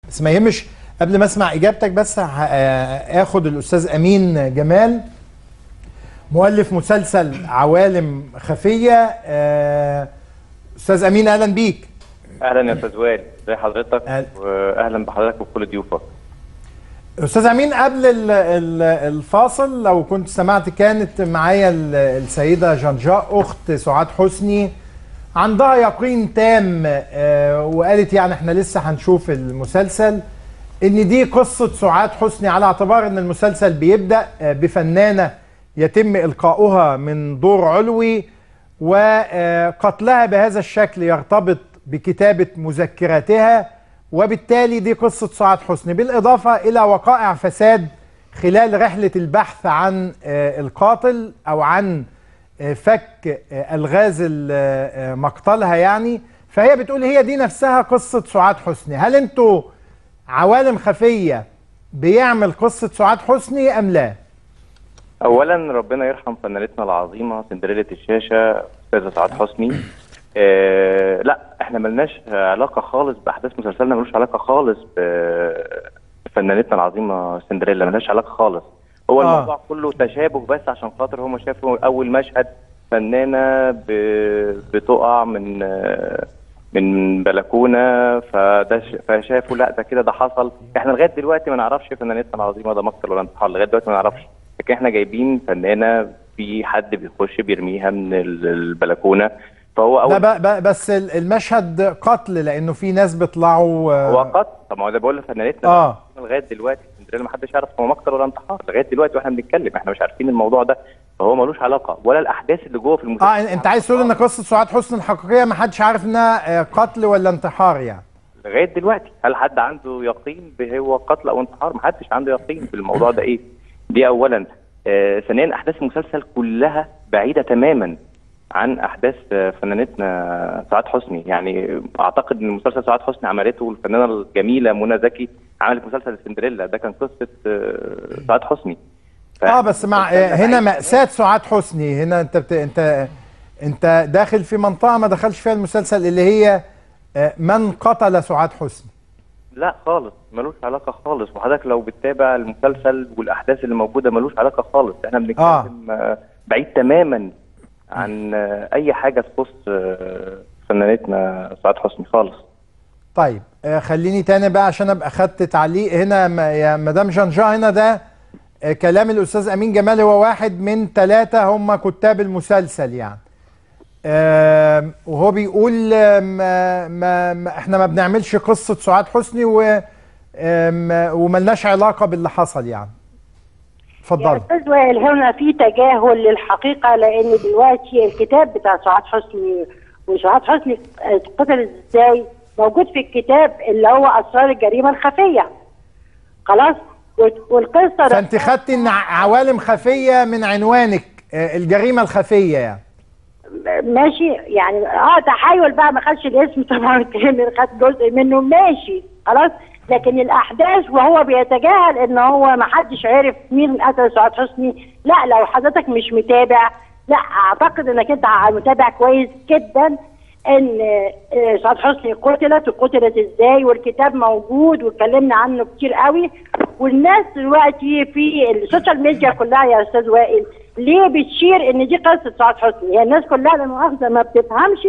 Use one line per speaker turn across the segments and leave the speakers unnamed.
بس ما يهمش قبل ما اسمع اجابتك بس ه- آه، اخد الاستاذ امين جمال مؤلف مسلسل عوالم خفيه آه، استاذ امين اهلا بيك
اهلا يا استاذ وائل ازي حضرتك
أهلا.
واهلا بحضرتك وبكل ضيوفك
استاذ امين قبل ال- ال- الفاصل لو كنت سمعت كانت معايا ال- السيده جنجاء اخت سعاد حسني عندها يقين تام آه، وقالت يعني احنا لسه هنشوف المسلسل ان دي قصه سعاد حسني على اعتبار ان المسلسل بيبدا آه، بفنانه يتم القاؤها من دور علوي وقتلها بهذا الشكل يرتبط بكتابه مذكراتها وبالتالي دي قصة سعاد حسني بالإضافة إلى وقائع فساد خلال رحلة البحث عن آه، القاتل أو عن آه، فك آه، ألغاز ال- آه، مقتلها يعني فهي بتقول هي دي نفسها قصة سعاد حسني هل أنتوا عوالم خفية بيعمل قصة سعاد حسني أم لا؟
اولا ربنا يرحم فنانتنا العظيمه سندريلا الشاشه استاذه سعاد حسني آه لا احنا ملناش علاقه خالص باحداث مسلسلنا ملوش علاقه خالص بفنانتنا العظيمه سندريلا ملهاش علاقه خالص هو
آه.
الموضوع كله تشابه بس عشان خاطر هم شافوا اول مشهد فنانه ب- بتقع من آه، من بلكونه فده ش- فشافوا لا ده كده ده حصل احنا لغايه دلوقتي ما نعرفش فنانتنا العظيمه ده مقتل ولا انتحار لغايه دلوقتي ما نعرفش لكن احنا جايبين فنانه في حد بيخش بيرميها من ال- البلكونه فهو اول
لا ب- ب- بس ال- المشهد قتل لأنه في ناس بيطلعوا آه،
هو قتل طب ما هو ده بقول لفنانتنا
آه.
لغايه دلوقتي سندريلا ما حدش يعرف هو مقتل ولا انتحار لغايه دلوقتي واحنا بنتكلم احنا مش عارفين الموضوع ده فهو ملوش علاقه ولا الاحداث اللي جوه في المسلسل
اه انت عايز تقول ان قصه سعاد حسني الحقيقيه ما حدش عارف انها آه، قتل ولا انتحار يعني
لغايه دلوقتي هل حد عنده يقين بهو قتل او انتحار ما حدش عنده يقين بالموضوع ده ايه دي اولا آه ثانيا احداث المسلسل كلها بعيده تماما عن احداث آه، فنانتنا سعاد حسني يعني اعتقد ان مسلسل سعاد حسني عملته الفنانه الجميله منى زكي عملت مسلسل سندريلا ده كان قصه آه، سعاد حسني ف-
اه بس مع آه، هنا مأساة سعاد حسني هنا انت بت... انت انت داخل في منطقه ما دخلش فيها المسلسل اللي هي آه، من قتل سعاد حسني
لا خالص ملوش علاقة خالص وحضرتك لو بتتابع المسلسل والأحداث اللي موجودة ملوش علاقة خالص احنا بنتكلم آه. بعيد تماما عن آه، أي حاجة تخص آه، فنانتنا سعاد حسني خالص
طيب آه، خليني تاني بقى عشان ابقى خدت تعليق هنا م- يا مدام جنجا هنا ده آه، كلام الاستاذ امين جمال هو واحد من ثلاثه هم كتاب المسلسل يعني آم، وهو بيقول آم، ما ما ما- احنا ما بنعملش قصه سعاد حسني و آم، وملناش علاقه باللي حصل يعني
يا
اتفضل
استاذ وائل هنا في تجاهل للحقيقه لان دلوقتي الكتاب بتاع سعاد حسني وسعاد حسني اتقتلت ازاي موجود في الكتاب اللي هو اسرار الجريمه الخفيه خلاص وال- والقصه
فانت خدتي ان ع- عوالم خفيه من عنوانك آه، الجريمه الخفيه يعني
ماشي يعني اه تحايل بقى ما خدش الاسم طبعا كامل خد جزء منه ماشي خلاص لكن الاحداث وهو بيتجاهل ان هو ما حدش عرف مين قتل سعاد حسني لا لو حضرتك مش متابع لا اعتقد انك انت متابع كويس جدا ان آه، سعاد حسني قتلت وقتلت ازاي والكتاب موجود واتكلمنا عنه كتير قوي والناس دلوقتي في السوشيال ميديا كلها يا استاذ وائل ليه بتشير ان دي قصه سعاد حسني هي الناس كلها لا مؤاخذه ما بتفهمش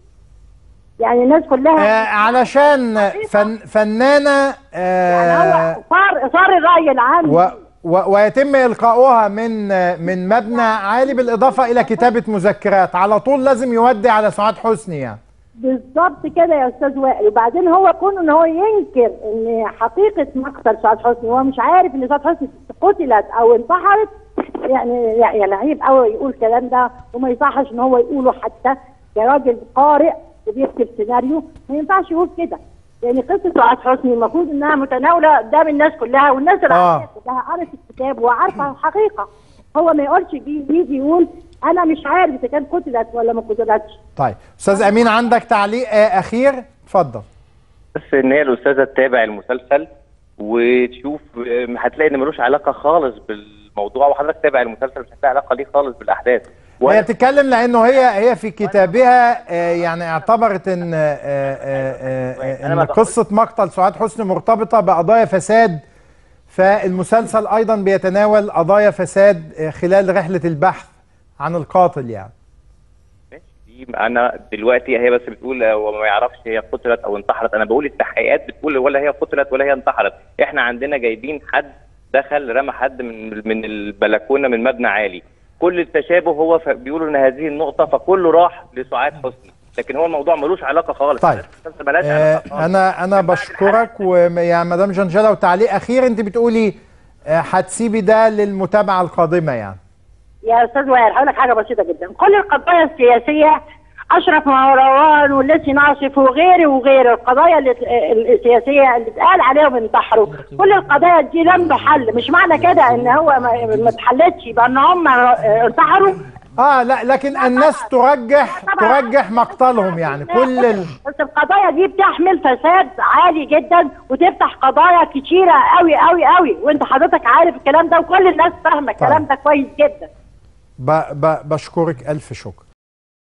يعني الناس كلها
آه علشان فن فنانه
يعني
آه
هو صار صار الراي العام
و و ويتم القاؤها من آه، من مبنى عالي بالاضافه الى كتابه مذكرات على طول لازم يودي على سعاد حسني يعني
بالظبط كده يا استاذ وائل وبعدين هو كون ان هو ينكر ان حقيقه مقتل سعاد حسني هو مش عارف ان سعاد حسني قتلت او انتحرت يعني يعني عيب قوي يقول الكلام ده وما يصحش ان هو يقوله حتى كراجل قارئ وبيكتب سيناريو ما ينفعش يقول كده يعني قصه سعاد حسني المفروض انها متناوله قدام الناس كلها والناس العاديه كلها قرت الكتاب وعارفه الحقيقه هو ما يقولش يجي يجي يقول انا مش عارف اذا كانت قتلت ولا ما قتلتش
طيب استاذ امين عندك تعليق آه اخير اتفضل
بس ان هي الاستاذه تتابع المسلسل وتشوف هتلاقي ان ملوش علاقه خالص بالموضوع وحضرتك تتابع المسلسل مش هتلاقي علاقه ليه خالص بالاحداث
هي بتتكلم لانه هي هي في كتابها آه، يعني اعتبرت ان آه، آه، آه،
أنا
ان
ما
قصه مقتل سعاد حسني مرتبطه بقضايا فساد فالمسلسل ايضا بيتناول قضايا فساد آه، خلال رحله البحث عن القاتل يعني
ماشي دي انا دلوقتي هي بس بتقول هو ما يعرفش هي قتلت او انتحرت انا بقول التحقيقات بتقول ولا هي قتلت ولا هي انتحرت احنا عندنا جايبين حد دخل رمى حد من من البلكونه من مبنى عالي كل التشابه هو ف- بيقولوا ان هذه النقطه فكله راح لسعاد حسني لكن هو الموضوع ملوش علاقه خالص
طيب.
المسلسل ملهاش
آه،
علاقه خالص.
انا انا
من بعد
بشكرك ويا مدام جنجله وتعليق اخير انت بتقولي آه، هتسيبي ده للمتابعه القادمه يعني
يا استاذ وائل هقول لك حاجه بسيطه جدا كل القضايا السياسيه اشرف مروان والليسي ناصف وغيره وغيره القضايا اللي السياسيه اللي اتقال عليهم انتحروا كل القضايا دي لم تحل مش معنى كده ان هو ما ما اتحلتش يبقى ان هم انتحروا
اه لا لكن الناس ترجح
طبعاً.
ترجح مقتلهم يعني كل ال...
بس القضايا دي بتحمل فساد عالي جدا وتفتح قضايا كتيره قوي قوي قوي وانت حضرتك عارف الكلام ده وكل الناس فاهمه الكلام ده كويس جدا
ب... ب... بشكرك الف شكر